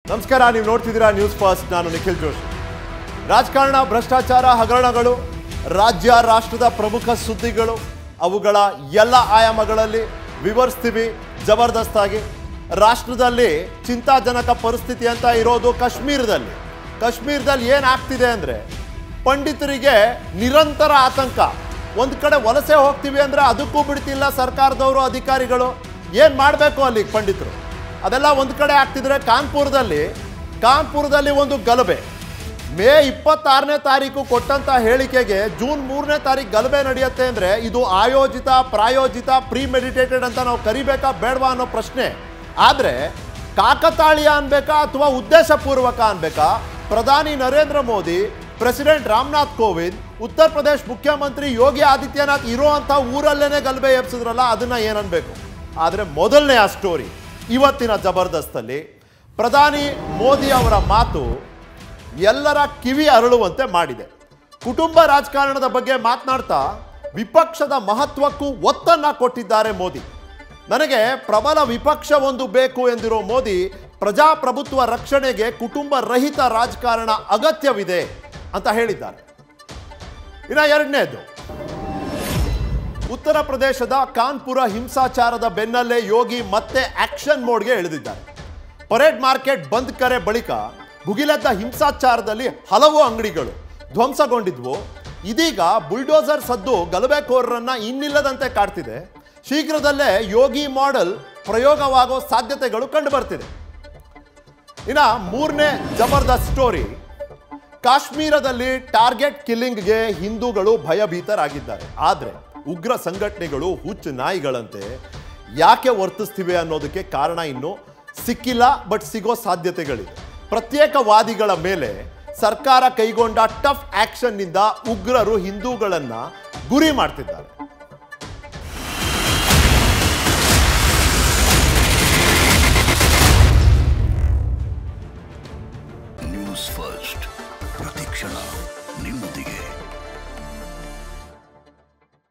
ನಮಸ್ಕಾರ ನೀವು ನೋಡ್ತಿದ್ದೀರಾ ನ್ಯೂಸ್ ಫಾಸ್ಟ್ ನಾನು ನಿಖಿಲ್ ಜೋಶಿ ರಾಜಕಾರಣ ಭ್ರಷ್ಟಾಚಾರ ಹಗರಣಗಳು ರಾಜ್ಯ ರಾಷ್ಟ್ರದ ಪ್ರಮುಖ ಸುದ್ದಿಗಳು ಅವುಗಳ ಎಲ್ಲ ಆಯಾಮಗಳಲ್ಲಿ ವಿವರಿಸ್ತೀವಿ ಜಬರ್ದಸ್ತಾಗಿ ರಾಷ್ಟ್ರದಲ್ಲಿ ಚಿಂತಾಜನಕ ಪರಿಸ್ಥಿತಿ ಅಂತ ಇರೋದು ಕಾಶ್ಮೀರದಲ್ಲಿ ಕಾಶ್ಮೀರದಲ್ಲಿ ಏನಾಗ್ತಿದೆ ಅಂದರೆ ಪಂಡಿತರಿಗೆ ನಿರಂತರ ಆತಂಕ ಒಂದು ಕಡೆ ವಲಸೆ ಹೋಗ್ತೀವಿ ಅಂದರೆ ಅದಕ್ಕೂ ಬಿಡ್ತಿಲ್ಲ ಸರ್ಕಾರದವರು ಅಧಿಕಾರಿಗಳು ಏನು ಮಾಡಬೇಕು ಅಲ್ಲಿ ಪಂಡಿತರು ಅದೆಲ್ಲ ಒಂದು ಕಡೆ ಆಗ್ತಿದ್ರೆ ಕಾನ್ಪುರದಲ್ಲಿ ಕಾನ್ಪುರದಲ್ಲಿ ಒಂದು ಗಲಭೆ ಮೇ ಇಪ್ಪತ್ತಾರನೇ ತಾರೀಕು ಕೊಟ್ಟಂತ ಹೇಳಿಕೆಗೆ ಜೂನ್ ಮೂರನೇ ತಾರೀಕು ಗಲಭೆ ನಡೆಯುತ್ತೆ ಅಂದರೆ ಇದು ಆಯೋಜಿತ ಪ್ರಾಯೋಜಿತ ಪ್ರೀ ಮೆಡಿಟೇಟೆಡ್ ಅಂತ ನಾವು ಕರಿಬೇಕಾ ಬೇಡವಾ ಅನ್ನೋ ಪ್ರಶ್ನೆ ಆದರೆ ಕಾಕತಾಳೀಯ ಅನ್ಬೇಕಾ ಅಥವಾ ಉದ್ದೇಶಪೂರ್ವಕ ಅನ್ಬೇಕಾ ಪ್ರಧಾನಿ ನರೇಂದ್ರ ಮೋದಿ ಪ್ರೆಸಿಡೆಂಟ್ ರಾಮನಾಥ್ ಕೋವಿಂದ್ ಉತ್ತರ ಪ್ರದೇಶ್ ಮುಖ್ಯಮಂತ್ರಿ ಯೋಗಿ ಆದಿತ್ಯನಾಥ್ ಇರುವಂಥ ಊರಲ್ಲೇನೆ ಗಲಭೆ ಎಬ್ಸಿದ್ರಲ್ಲ ಅದನ್ನ ಏನನ್ಬೇಕು ಆದರೆ ಮೊದಲನೇ ಆ ಸ್ಟೋರಿ ಇವತ್ತಿನ ಜಬರ್ದಸ್ತಲ್ಲಿ ಪ್ರಧಾನಿ ಮೋದಿ ಅವರ ಮಾತು ಎಲ್ಲರ ಕಿವಿ ಅರಳುವಂತೆ ಮಾಡಿದೆ ಕುಟುಂಬ ರಾಜಕಾರಣದ ಬಗ್ಗೆ ಮಾತನಾಡ್ತಾ ವಿಪಕ್ಷದ ಮಹತ್ವಕ್ಕೂ ಒತ್ತನ್ನ ಕೊಟ್ಟಿದ್ದಾರೆ ಮೋದಿ ನನಗೆ ಪ್ರಬಲ ವಿಪಕ್ಷ ಒಂದು ಬೇಕು ಎಂದಿರೋ ಮೋದಿ ಪ್ರಜಾಪ್ರಭುತ್ವ ರಕ್ಷಣೆಗೆ ಕುಟುಂಬ ರಹಿತ ರಾಜಕಾರಣ ಅಗತ್ಯವಿದೆ ಅಂತ ಹೇಳಿದ್ದಾರೆ ಇನ್ನ ಎರಡನೇದು ಉತ್ತರ ಪ್ರದೇಶದ ಕಾನ್ಪುರ ಹಿಂಸಾಚಾರದ ಬೆನ್ನಲ್ಲೇ ಯೋಗಿ ಮತ್ತೆ ಆಕ್ಷನ್ ಮೋಡ್ಗೆ ಇಳಿದಿದ್ದಾರೆ ಪರೇಡ್ ಮಾರ್ಕೆಟ್ ಬಂದ್ ಕರೆ ಬಳಿಕ ಭುಗಿಲೆದ್ದ ಹಿಂಸಾಚಾರದಲ್ಲಿ ಹಲವು ಅಂಗಡಿಗಳು ಧ್ವಂಸಗೊಂಡಿದ್ವು ಇದೀಗ ಬುಲ್ಡೋಸರ್ ಸದ್ದು ಗಲಭೆಕೋರರನ್ನ ಇನ್ನಿಲ್ಲದಂತೆ ಕಾಡ್ತಿದೆ ಶೀಘ್ರದಲ್ಲೇ ಯೋಗಿ ಮಾಡೆಲ್ ಪ್ರಯೋಗವಾಗೋ ಸಾಧ್ಯತೆಗಳು ಕಂಡು ಬರ್ತಿದೆ ಇನ್ನ ಮೂರನೇ ಜಬರ್ದಸ್ತ್ ಸ್ಟೋರಿ ಕಾಶ್ಮೀರದಲ್ಲಿ ಟಾರ್ಗೆಟ್ ಕಿಲ್ಲಿಂಗ್ಗೆ ಹಿಂದೂಗಳು ಭಯಭೀತರಾಗಿದ್ದಾರೆ ಆದರೆ ಉಗ್ರ ಸಂಘಟನೆಗಳು ಹುಚ್ಚು ನಾಯಿಗಳಂತೆ ಯಾಕೆ ವರ್ತಿಸ್ತಿವೆ ಅನ್ನೋದಕ್ಕೆ ಕಾರಣ ಇನ್ನು ಸಿಕ್ಕಿಲ್ಲ ಬಟ್ ಸಿಗೋ ಸಾಧ್ಯತೆಗಳಿದೆ ಪ್ರತ್ಯೇಕವಾದಿಗಳ ಮೇಲೆ ಸರ್ಕಾರ ಕೈಗೊಂಡ ಟಫ್ ಆಕ್ಷನ್ನಿಂದ ಉಗ್ರರು ಹಿಂದೂಗಳನ್ನ ಗುರಿ ಮಾಡ್ತಿದ್ದಾರೆ ನ್ಯೂಸ್ ಫಸ್ಟ್ ಪ್ರತಿಕ್ಷಣ ನಿಮ್ಮೊಂದಿಗೆ